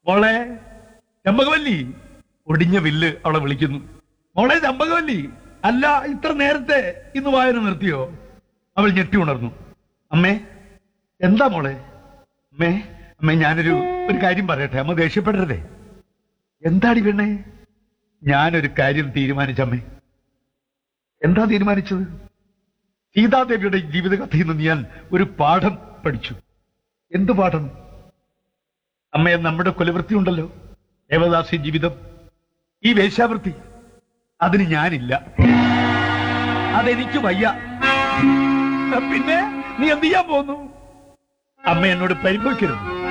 മോളെ ചമ്പകവല്ലി ഒടിഞ്ഞ വില്ല് അവളെ വിളിക്കുന്നു മോളെ ചമ്പകവല്ലി അല്ല ഇത്ര നേരത്തെ ഇന്ന് വായന നിർത്തിയോ അവൾ ഞെട്ടി ഉണർന്നു അമ്മേ എന്താ മോളെ അമ്മേ അമ്മേ ഞാനൊരു ഒരു കാര്യം പറയട്ടെ അമ്മ ദേഷ്യപ്പെടരുതേ എന്താടി പെണ്ണേ ഞാനൊരു കാര്യം തീരുമാനിച്ചമ്മേ എന്താ തീരുമാനിച്ചത് സീതാദേവിയുടെ ജീവിതകഥയിൽ നിന്ന് ഞാൻ ഒരു പാഠം പഠിച്ചു എന്ത് പാഠം അമ്മയെ നമ്മുടെ കൊലവൃത്തി ഉണ്ടല്ലോ ദേവദാസി ജീവിതം ഈ വേശ്യാവൃത്തി അതിന് ഞാനില്ല അതെനിക്ക് വയ്യ പിന്നെ നീ എന്ത് ചെയ്യാൻ പോന്നു അമ്മ എന്നോട് പരിഭവിക്കരുത്